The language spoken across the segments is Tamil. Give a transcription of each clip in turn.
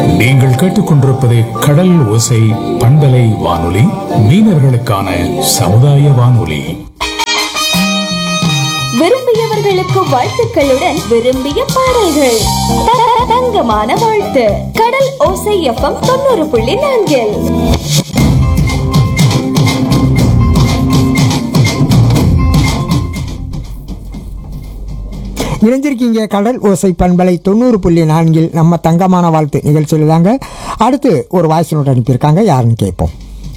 நீங்கள் கேட்டுக்கொண்டிருப்பது கடல் ஓசை பண்பலை வானொலி மீனவர்களுக்கான சமுதாய வானொலி விரும்பியவர்களுக்கு வாழ்த்துக்களுடன் விரும்பிய பாடல்கள் த- தங்கமான வாழ்த்து கடல் ஓசை எஃப்எம் தொண்ணூறு புள்ளி நான்கில் இணைஞ்சிருக்கீங்க கடல் ஓசை பண்பலை தொண்ணூறு புள்ளி நான்கில் நம்ம தங்கமான வாழ்த்து நிகழ்ச்சியில் தாங்க அடுத்து ஒரு வாய்ஸ் நோட் அனுப்பியிருக்காங்க யாருன்னு கேட்போம்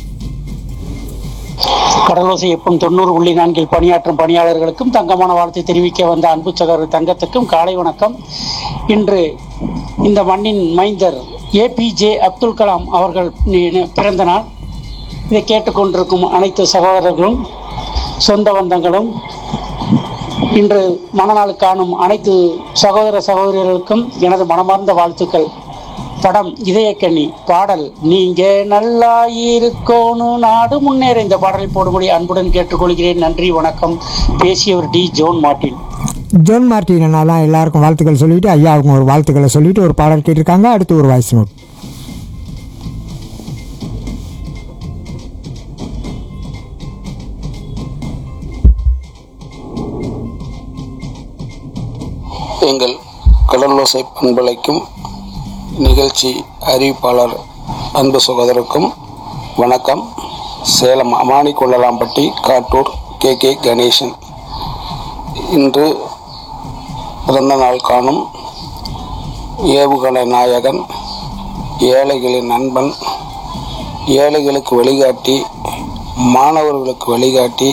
கடலோசை எப்பம் தொண்ணூறு புள்ளி நான்கில் பணியாற்றும் பணியாளர்களுக்கும் தங்கமான வாழ்த்தை தெரிவிக்க வந்த அன்பு சகோதரர் தங்கத்துக்கும் காலை வணக்கம் இன்று இந்த மண்ணின் மைந்தர் ஏபிஜே அப்துல் கலாம் அவர்கள் நி- பிறந்த நாள் இதை கேட்டுக்கொண்டிருக்கும் அனைத்து சகோதரர்களும் சொந்த பந்தங்களும் இன்று மனநாள் காணும் அனைத்து சகோதர சகோதரிகளுக்கும் எனது மனமார்ந்த வாழ்த்துக்கள் படம் இதயக்கண்ணி பாடல் நீங்க நல்லா இருக்கணும் நாடு முன்னேற இந்த பாடலை போடும்படி அன்புடன் கேட்டுக்கொள்கிறேன் நன்றி வணக்கம் பேசியவர் டி ஜோன் மார்ட்டின் ஜோன் மார்ட்டின் அண்ணா தான் எல்லாருக்கும் வாழ்த்துக்கள் சொல்லிட்டு ஐயாவுக்கும் ஒரு வாழ்த்துக்களை சொல்லிட்டு ஒரு பாடல் கேட்டிருக்காங்க அடுத்து ஒரு வாய்ஸ் நோட் எங்கள் கடலோசை பண்பலைக்கும் நிகழ்ச்சி அறிவிப்பாளர் அன்பு சகோதரருக்கும் வணக்கம் சேலம் அமானி கொள்ளலாம்பட்டி காட்டூர் கே கே கணேசன் இன்று பிறந்த நாள் காணும் ஏவுகணை நாயகன் ஏழைகளின் நண்பன் ஏழைகளுக்கு வழிகாட்டி மாணவர்களுக்கு வழிகாட்டி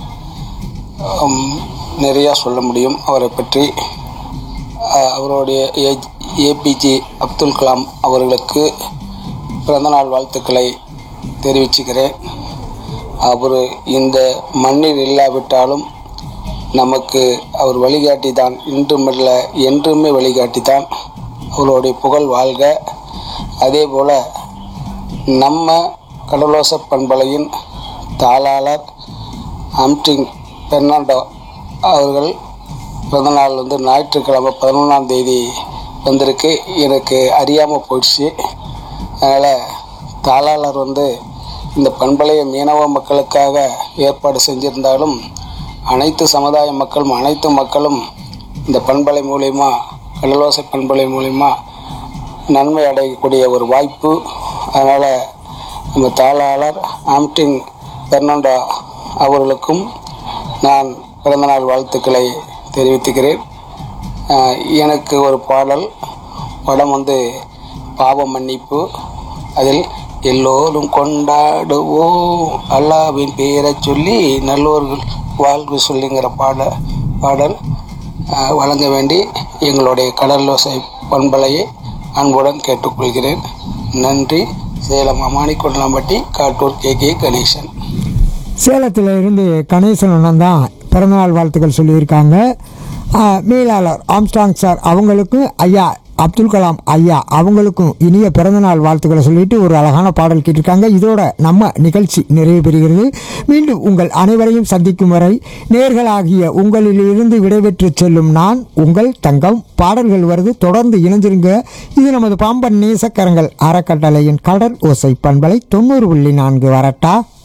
ஹம், நிறையா சொல்ல முடியும் அவரை பற்றி அஹ், அவருடைய ஏஜ் ஏபிஜே அப்துல் கலாம் அவர்களுக்கு பிறந்தநாள் வாழ்த்துக்களை தெரிவிச்சுக்கிறேன் அவர் இந்த மண்ணில் இல்லாவிட்டாலும் நமக்கு அவர் வழிகாட்டி தான் இன்றுமல்ல என்றுமே வழிகாட்டி தான் அவருடைய புகழ் வாழ்க அதே போல் நம்ம கடலோச பண்பலையின் தாளாளர் அம்டிங் பெர்னாண்டோ அவர்கள் பிறந்தநாள் வந்து ஞாயிற்றுக்கிழமை பதினொன்றாம் தேதி வந்திருக்கு எனக்கு அறியாமல் போயிடுச்சு அதனால் தாளாளர் வந்து இந்த பண்பலைய மீனவ மக்களுக்காக ஏற்பாடு செஞ்சிருந்தாலும் அனைத்து சமுதாய மக்களும் அனைத்து மக்களும் இந்த பண்பலை மூலிமா கடலோசை பண்பலை மூலிமா நன்மை அடையக்கூடிய ஒரு வாய்ப்பு அதனால் நம்ம தாளாளர் ஆம்டிங் பெர்னாண்டோ அவர்களுக்கும் நான் பிறந்தநாள் வாழ்த்துக்களை தெரிவித்துக்கிறேன் ஆஹ் எனக்கு ஒரு பாடல் படம் வந்து பாவ மன்னிப்பு அதில் எல்லோரும் கொண்டாடுவோம் அல்லாவின் பெயரை சொல்லி நல்லோர்கள் வாழ்வு சொல்லுங்கிற பாட பாடல் ஆஹ் வழங்க வேண்டி எங்களுடைய கடலோசை பண்பலையை அன்புடன் கேட்டுக்கொள்கிறேன் நன்றி சேலம் அமானி கொண்டலாம்பட்டி காட்டூர் கே கே கணேசன் சேலத்தில் இருந்து கணேசன் அண்ணன் தான் பிறந்தநாள் வாழ்த்துக்கள் சொல்லியிருக்காங்க ஆ, மேலாளர் ஆம்ஸ்டாங் சார் அவங்களுக்கும் ஐயா அப்துல் கலாம் ஐயா அவங்களுக்கும் இனிய பிறந்தநாள் வாழ்த்துக்களை சொல்லிட்டு ஒரு அழகான பாடல் கேட்டிருக்காங்க இதோட நம்ம நிகழ்ச்சி நிறைவு பெறுகிறது மீண்டும் உங்கள் அனைவரையும் சந்திக்கும் வரை நேர்களாகிய உங்களிலிருந்து விடைபெற்று செல்லும் நான் உங்கள் தங்கம் பாடல்கள் வருது தொடர்ந்து இணைஞ்சிருங்க இது நமது பாம்பன் நேசக்கரங்கள் அறக்கட்டளையின் கடல் ஓசை பண்பலை தொண்ணூறு புள்ளி நான்கு வரட்டா